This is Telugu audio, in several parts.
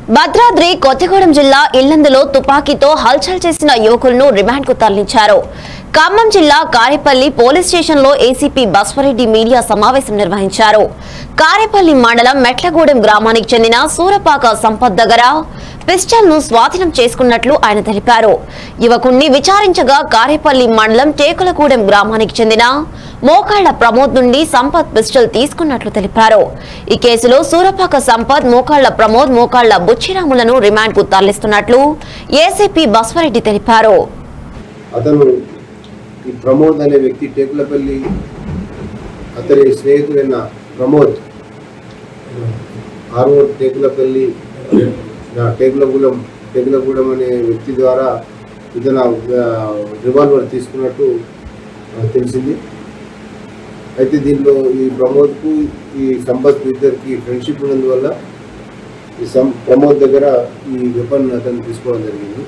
భద్రాద్రి కొత్తగూడెం జిల్లా ఇల్లందులో తుపాకీతో హల్చల్ చేసిన యువకులను రిమాండ్ కు తరలించారు ఖమ్మం జిల్లా కారేపల్లి పోలీస్ స్టేషన్ లో ఏసీపీ బస్వరెడ్డి మీడియా సమావేశం నిర్వహించారు కారేపల్లి మండలం మెట్లగూడెం గ్రామానికి చెందిన సూరపాక సంపత్ దగ్గర పిస్టల్ ను స్వాధీనం చేసుకున్నట్లు ఆయన తెలిపారు యువకుణ్ణి విచారించగా కారేపల్లి మండలం టేకులగూడెం గ్రామానికి చెందిన మోకాళ్ల ప్రమోద్ నుండి సంపత్ పిస్టల్ తీసుకున్నట్లు తెలిపారు ఈ కేసులో సూరపాక సంపత్ మోకాళ్ల ప్రమోద్ మోకాళ్ల బుచ్చిరాములను రిమాండ్ కు తరలిస్తున్నట్లు ఏసీపీ బస్వరెడ్డి తెలిపారు అతను ఈ ప్రమోద్ అనే వ్యక్తి టేకులపల్లి అతని స్నేహితుడైన ప్రమోద్ ఆర్ఓ టేకులపల్లి నా టేకులగూడెం టేకులగూడెం అనే వ్యక్తి ద్వారా ఇతను ఆ, రివాల్వర్ తీసుకున్నట్టు ఆ, తెలిసింది అయితే దీనిలో ఈ ప్రమోద్కు ఈ సంపత్ ఇద్దరికి ఫ్రెండ్షిప్ ఉన్నందువల్ల ఈ సం ప్రమోద్ దగ్గర ఈ వెపన్ అతను తీసుకోవడం జరిగింది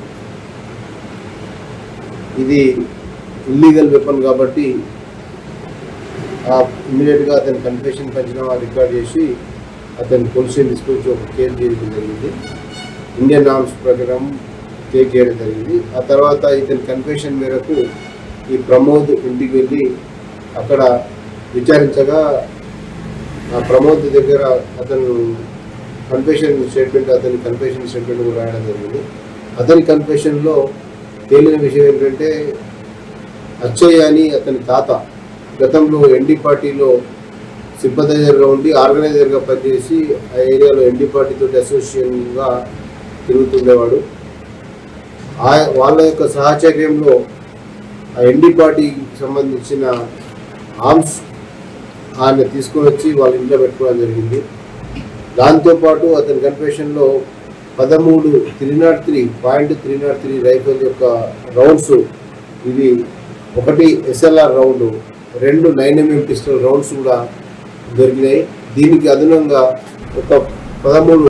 ఇది ఇల్లీగల్ వెపన్ కాబట్టి ఇమీడియట్గా అతని కన్ఫెషన్ పంచనామా రికార్డ్ చేసి అతని పోలీస్ స్టేషన్ తీసుకొచ్చి ఒక కేసు చేయడం జరిగింది ఇండియన్ ఆర్మ్స్ ప్రకారం కేసు చేయడం జరిగింది ఆ తర్వాత ఇతని కన్ఫెషన్ మేరకు ఈ ప్రమోద్ ఇంటికి వెళ్ళి అక్కడ విచారించగా ఆ ప్రమోద్ దగ్గర అతను కన్ఫెషన్ స్టేట్మెంట్ అతని కన్ఫెషన్ స్టేట్మెంట్ కూడా రాయడం జరిగింది అతని కన్ఫెషన్లో తేలిన విషయం ఏంటంటే అచ్చయ్య అని అతని తాత గతంలో ఎన్డీ పార్టీలో సింపథైజర్గా ఉండి ఆర్గనైజర్గా పనిచేసి ఆ ఏరియాలో ఎన్డీ పార్టీతో అసోసియేషన్గా తిరుగుతుండేవాడు ఆ వాళ్ళ యొక్క సహచర్యంలో ఆ ఎన్డీ పార్టీకి సంబంధించిన ఆర్మ్స్ ఆయన తీసుకొని వచ్చి వాళ్ళ ఇంట్లో పెట్టుకోవడం జరిగింది దాంతోపాటు అతని కన్ఫెషన్లో పదమూడు three not three point three not three rifle యొక్క రౌండ్స్ ఇది ఒకటి ఎస్ఎల్ఆర్ రౌండ్ రెండు నైన్ ఎంఎం పిస్టల్ రౌండ్స్ కూడా దొరికినాయి దీనికి అదనంగా ఒక పదమూడు